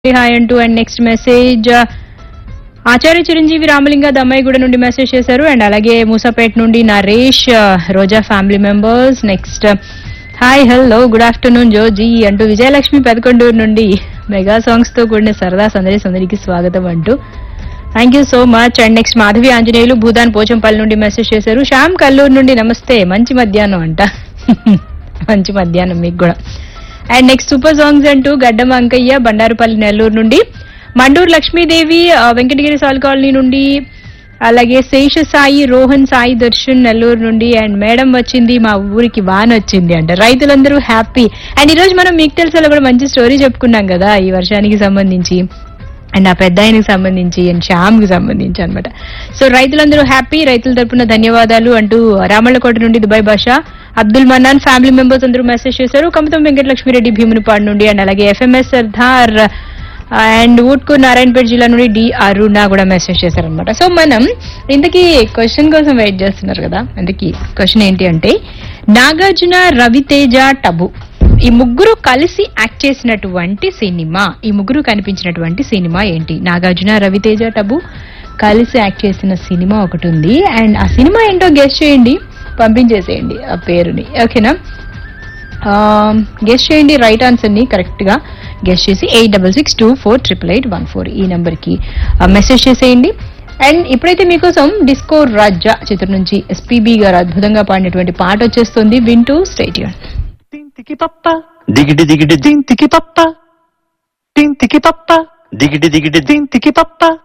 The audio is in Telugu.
హాయ్ అంటూ and next message Acharya Chiranjeevi Ramalinga Dammaiguda నుండి మెసేజ్ చేశారు అండ్ అలాగే మూసాపేట్ నుండి నరేష్ ఆ, Roja family members next hi hello good afternoon Joji అంటూ విజయలక్ష్మి పెదకొండూరు నుండి మెగా సాంగ్స్ తో కూడిన సరదా సందడి సందడికి స్వాగతం అంటూ thank you so much and next Madhavi Anjaneyulu Bhoodan Pochampally నుండి మెసేజ్ చేశారు శ్యామ్ కల్లూరు నుండి నమస్తే మంచి మధ్యాహ్నం అంట మంచి మధ్యాహ్నం మీకు కూడా అండ్ నెక్స్ట్ సూపర్ సాంగ్స్ అంటూ గడ్డం అంకయ్య బండారుపల్లి నెల్లూరు నుండి మండూరు లక్ష్మీదేవి ఆ, వెంకటగిరి సాల్ కాలనీ నుండి అలాగే శేష సాయి రోహన్ సాయి దర్శన్ నెల్లూరు నుండి అండ్ మేడం వచ్చింది మా ఊరికి వాన వచ్చింది అంట రైతులందరూ హ్యాపీ అండ్ ఈ రోజు మనం మీకు తెలిసేలా కూడా మంచి స్టోరీ చెప్పుకున్నాం కదా ఈ వర్షానికి సంబంధించి అండ్ ఆ పెద్ద ఆయనకి సంబంధించి అండ్ శ్యామ్ కి సంబంధించి అనమాట సో రైతులందరూ హ్యాపీ రైతుల తరపున ధన్యవాదాలు అంటూ రామళ్ళకోట నుండి Dubai Basha Abdul Mannan family members అందరూ మెసేజ్ చేశారు కమతం వెంకటలక్ష్మిరెడ్డి భీమునిపాడు నుండి అండ్ అలాగే ఎఫ్ఎంఎస్ సర్దార్ అండ్ ఊట్కూర్ నారాయణపేట జిల్లా నుండి డి అరుణ కూడా మెసేజ్ చేశారనమాట సో మనం ఇంతకీ క్వశ్చన్ కోసం వెయిట్ చేస్తున్నారు కదా ఇంతకీ క్వశ్చన్ ఏంటి అంటే నాగార్జున రవితేజ టబు ఈ ముగ్గురు కలిసి యాక్ట్ చేసినటువంటి సినిమా ఈ ముగ్గురు కనిపించినటువంటి సినిమా ఏంటి నాగార్జున రవితేజ టబు కలిసి యాక్ట్ చేసిన సినిమా ఒకటి ఉంది అండ్ ఆ సినిమా ఏంటో గెస్ట్ చేయండి పంపించేసేయండి ఆ పేరుని ఓకేనా గెస్ట్ చేయండి రైట్ ఆన్సర్ ని కరెక్ట్ గా గెస్ట్ చేసి eight double six two four triple eight one four ఈ నంబర్ కి మెసేజ్ చేసేయండి అండ్ ఇప్పుడైతే మీకోసం డిస్కో రాజా చిత్రం నుంచి ఎస్పీబీ గారు అద్భుతంగా పాడినటువంటి పాట వచ్చేస్తుంది వింటూ స్టేట్యూన్ తింతికి పప్ప దిగిడి దిగిడి దింతికి పప్ప తింతికి పప్ప దిగిడి దిగిడి దింతికి పప్ప